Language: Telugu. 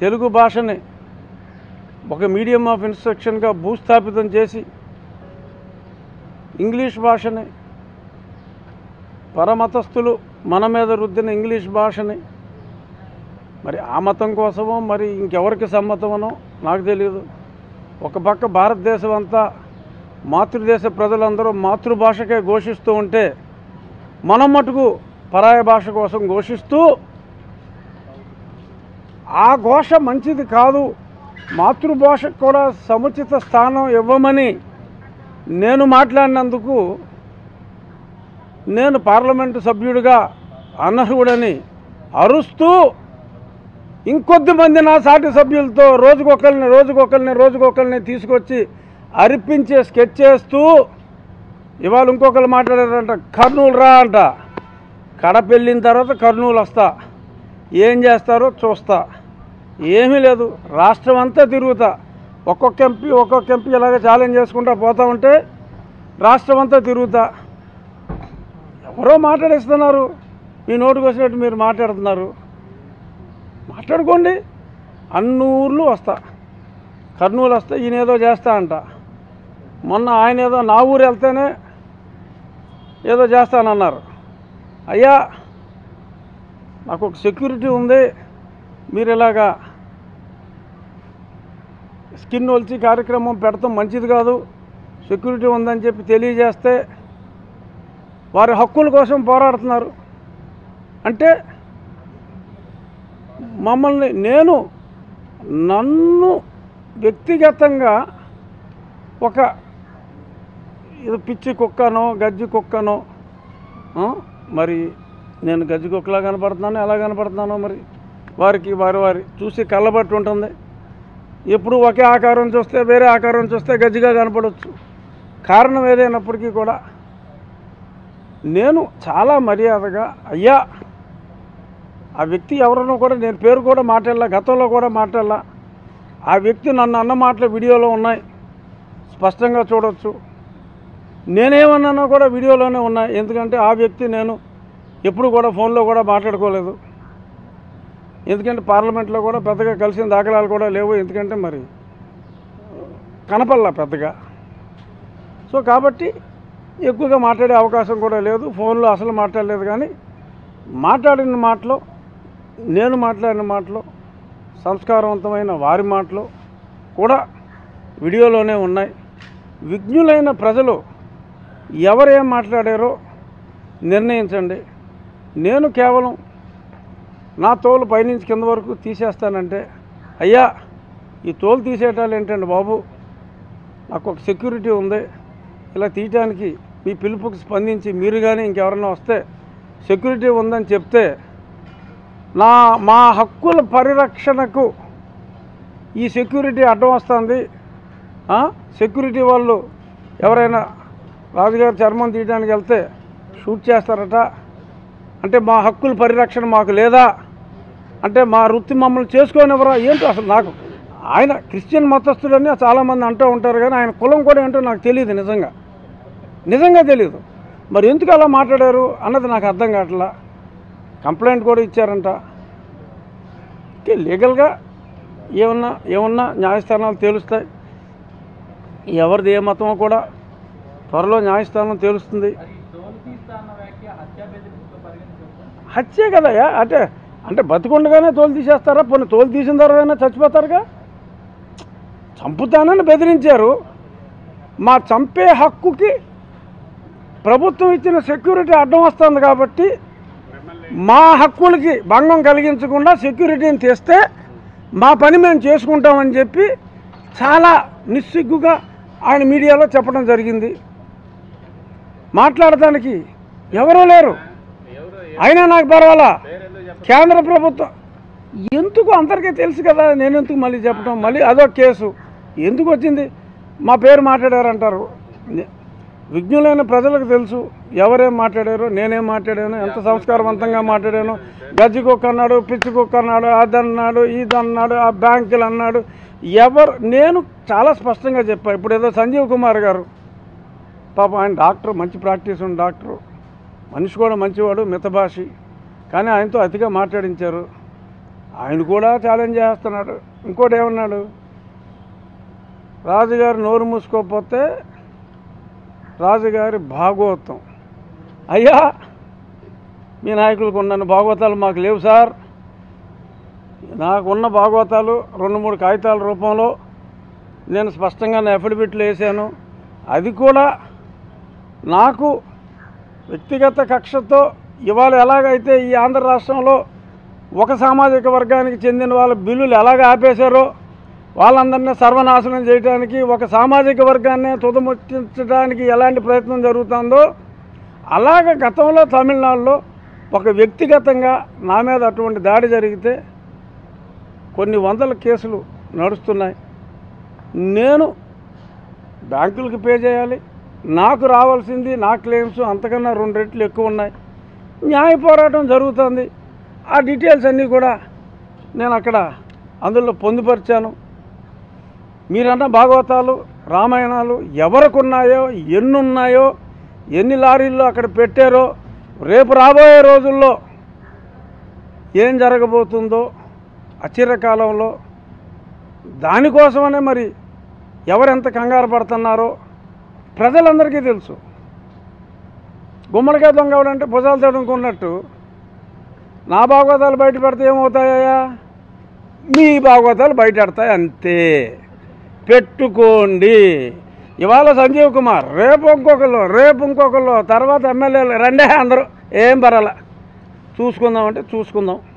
తెలుగు భాషని ఒక మీడియం ఆఫ్ ఇన్స్ట్రక్షన్గా భూస్థాపితం చేసి ఇంగ్లీష్ భాషని పరమతస్థులు మన మీద రుద్దిన ఇంగ్లీష్ భాషని మరి ఆ మతం కోసమో మరి ఇంకెవరికి సమ్మతమనో నాకు తెలియదు ఒక పక్క భారతదేశం అంతా మాతృదేశ ప్రజలందరూ మాతృభాషకే ఘోషిస్తూ ఉంటే మనం మటుకు పరాయ భాష కోసం ఘోషిస్తూ ఆ ఘోష మంచిది కాదు మాతృభాషకు కూడా సముచిత స్థానం ఇవ్వమని నేను మాట్లాడినందుకు నేను పార్లమెంటు సభ్యుడిగా అనర్హుడని అరుస్తూ ఇంకొద్ది మంది నా సాటి సభ్యులతో రోజుకొకరిని రోజుకొకరిని రోజుకొకరిని తీసుకొచ్చి అరిపించే స్కెచ్ చేస్తూ ఇవాళ ఇంకొకరు మాట్లాడారంట కర్నూలు రా అంట కడప వెళ్ళిన తర్వాత కర్నూలు వస్తా ఏం చేస్తారో చూస్తా ఏమీ లేదు రాష్ట్రం అంతా తిరుగుతా ఒక్కొక్క ఎంపీ ఒక్కొక్క ఎంపీ ఇలాగ ఛాలెంజ్ చేసుకుంటా పోతా ఉంటే రాష్ట్రం అంతా తిరుగుతా ఎవరో మాట్లాడేస్తున్నారు మీ నోటికి వచ్చినట్టు మీరు మాట్లాడుతున్నారు మాట్లాడుకోండి అన్ని ఊర్లు వస్తా కర్నూలు వస్తే ఈయన ఏదో చేస్తా అంట మొన్న ఆయన ఏదో నా ఊరు వెళ్తేనే ఏదో చేస్తానన్నారు అయ్యా నాకు ఒక సెక్యూరిటీ ఉంది మీరు ఇలాగా స్కిన్ ఒలిచి కార్యక్రమం పెడతాం మంచిది కాదు సెక్యూరిటీ ఉందని చెప్పి తెలియజేస్తే వారి హక్కుల కోసం పోరాడుతున్నారు అంటే మమ్మల్ని నేను నన్ను వ్యక్తిగతంగా ఒక ఇది పిచ్చి కుక్కనో గజ్జి కుక్కనో ఆ, మరి నేను గజ్జి కుక్కలా కనపడుతున్నాను ఎలా కనపడుతున్నానో మరి వారికి వారి వారి చూసి కళ్ళబట్టి ఉంటుంది ఎప్పుడు ఒకే ఆకారం చూస్తే వేరే ఆకారం చూస్తే గజ్జిగా కనపడవచ్చు కారణం ఏదైనప్పటికీ కూడా నేను చాలా మర్యాదగా అయ్యా ఆ వ్యక్తి ఎవరినో కూడా నేను పేరు కూడా మాట్లాడలా గతంలో కూడా మాట్లాడలా ఆ వ్యక్తి నన్ను అన్న మాటలు వీడియోలో ఉన్నాయి స్పష్టంగా చూడొచ్చు నేనేమన్నానో కూడా వీడియోలోనే ఉన్నాయి ఎందుకంటే ఆ వ్యక్తి నేను ఎప్పుడు కూడా ఫోన్లో కూడా మాట్లాడుకోలేదు ఎందుకంటే పార్లమెంట్లో కూడా పెద్దగా కలిసిన దాఖలాలు కూడా లేవు ఎందుకంటే మరి కనపల్లా పెద్దగా సో కాబట్టి ఎక్కువగా మాట్లాడే అవకాశం కూడా లేదు ఫోన్లో అసలు మాట్లాడలేదు కానీ మాట్లాడిన మాటలో నేను మాట్లాడిన మాటలో సంస్కారవంతమైన వారి మాటలు కూడా వీడియోలోనే ఉన్నాయి విజ్ఞులైన ప్రజలు ఎవరేం మాట్లాడారో నిర్ణయించండి నేను కేవలం నా తోలు పైనుంచి కింద వరకు తీసేస్తానంటే అయ్యా ఈ తోలు తీసేయటాలు ఏంటండి బాబు నాకు ఒక సెక్యూరిటీ ఉంది ఇలా తీయటానికి మీ పిలుపుకి స్పందించి మీరు కానీ ఇంకెవరైనా వస్తే సెక్యూరిటీ ఉందని చెప్తే నా మా హక్కుల పరిరక్షణకు ఈ సెక్యూరిటీ అడ్డం వస్తుంది ఆ? సెక్యూరిటీ వాళ్ళు ఎవరైనా రాజుగారి చర్మం తీయడానికి వెళ్తే షూట్ చేస్తారట అంటే మా హక్కుల పరిరక్షణ మాకు లేదా అంటే మా వృత్తి మమ్మల్ని చేసుకోనివ్వరా ఏంటో అసలు నాకు ఆయన క్రిస్టియన్ మతస్థుడని చాలామంది అంటూ ఉంటారు కానీ ఆయన కులం కూడా ఏంటో నాకు తెలియదు నిజంగా నిజంగా తెలియదు మరి ఎందుకు అలా మాట్లాడారు అన్నది నాకు అర్థం కావట్లా కంప్లైంట్ కూడా ఇచ్చారంట ఓకే లీగల్గా ఏమన్నా ఏమన్నా న్యాయస్థానాలు తేలుస్తాయి ఎవరిది ఏ మతమో కూడా త్వరలో న్యాయస్థానం తేలుస్తుంది అది తోలు తీస్తా అన్న వ్యాఖ్య హత్యా బెదిరింపుతో పరిగణించవచ్చా హత్యే కదయ్యా అంటే అంటే బతికుండగానే తోలు తీసేస్తారా పోనీ తోలు తీసిన తర్వాత చచ్చిపోతారుగా చంపుతానని బెదిరించారు మా చంపే హక్కుకి ప్రభుత్వం ఇచ్చిన సెక్యూరిటీ అడ్డం వస్తుంది కాబట్టి మా హక్కులకి భంగం కలిగించకుండా సెక్యూరిటీని తెస్తే మా పని మేము చేసుకుంటామని చెప్పి చాలా నిస్సిగ్గుగా ఆయన మీడియాలో చెప్పడం జరిగింది మాట్లాడటానికి ఎవరూ లేరు అయినా నాకు పర్వాలా కేంద్ర ప్రభుత్వం ఎందుకు అందరికీ తెలుసు కదా నేను ఎందుకు మళ్ళీ చెప్పడం మళ్ళీ అదో కేసు ఎందుకు వచ్చింది మా పేరు మాట్లాడారంటారు నే- విజ్ఞులైన ప్రజలకు తెలుసు ఎవరేం మాట్లాడారో నేనేం మాట్లాడాను ఎంత సంస్కారవంతంగా మాట్లాడాను గజ్జి కుక్క అన్నాడు పిచ్చి కుక్క అన్నాడు అది అన్నాడు ఇది అన్నాడు ఆ బ్యాంకులు అన్నాడు ఎవరు నేను చాలా స్పష్టంగా చెప్పాను ఇప్పుడు ఏదో సంజీవ్ కుమార్ గారు పాపం ఆయన డాక్టర్ మంచి ప్రాక్టీస్ ఉన్న డాక్టరు మనిషి కూడా మంచివాడు మితభాషి కానీ ఆయనతో అతిగా మాట్లాడించారు ఆయన కూడా ఛాలెంజ్ చేస్తున్నాడు ఇంకోటి ఏమన్నాడు రాజుగారు నోరు మూసుకోకపోతే రాజుగారి భాగవతం అయ్యా మీ నాయకులకు ఉన్న భాగవతాలు మాకు లేవు సార్ నాకున్న భాగవతాలు రెండు మూడు కాగితాల రూపంలో నేను స్పష్టంగా నా అఫిడవిట్లు వేసాను అది కూడా నాకు వ్యక్తిగత కక్షతో ఇవాళ ఎలాగైతే ఈ ఆంధ్ర రాష్ట్రంలో ఒక సామాజిక వర్గానికి చెందిన వాళ్ళ బిల్లులు ఎలాగ ఆపేశారో వాళ్ళందరినీ సర్వనాశనం చేయడానికి ఒక సామాజిక వర్గాన్ని తుదముట్టించడానికి ఎలాంటి ప్రయత్నం జరుగుతుందో అలాగ గతంలో తమిళనాడులో ఒక వ్యక్తిగతంగా నా మీద అటువంటి దాడి జరిగితే కొన్ని వందల కేసులు నడుస్తున్నాయి నేను బ్యాంకులకు పే చేయాలి నాకు రావాల్సింది నా క్లెయిమ్స్ అంతకన్నా రెండు రెట్లు ఎక్కువ ఉన్నాయి న్యాయ పోరాటం జరుగుతుంది ఆ డీటెయిల్స్ అన్నీ కూడా నేను అక్కడ అందులో పొందుపరిచాను మీరన్న భాగవతాలు రామాయణాలు ఎవరికి ఉన్నాయో ఎన్ని ఉన్నాయో ఎన్ని లారీల్లో అక్కడ పెట్టారో రేపు రాబోయే రోజుల్లో ఏం జరగబోతుందో అచిరకాలంలో దానికోసమనే మరి ఎవరెంత కంగారు పడుతున్నారో ప్రజలందరికీ తెలుసు గుమ్మడికాయ దొంగవడంటే భుజాలు తడుముకున్నట్టు నా భాగవతాలు బయట పెడితే ఏమవుతాయా మీ భాగవతాలు బయట పెడతాయి అంతే పెట్టుకోండి ఇవాళ సంజీవ్ కుమార్ రేపు ఇంకొకళ్ళు రేపు ఇంకొకళ్ళు తర్వాత ఎమ్మెల్యేలు రెండే అందరూ ఏం పర్వాల చూసుకుందామంటే చూసుకుందాం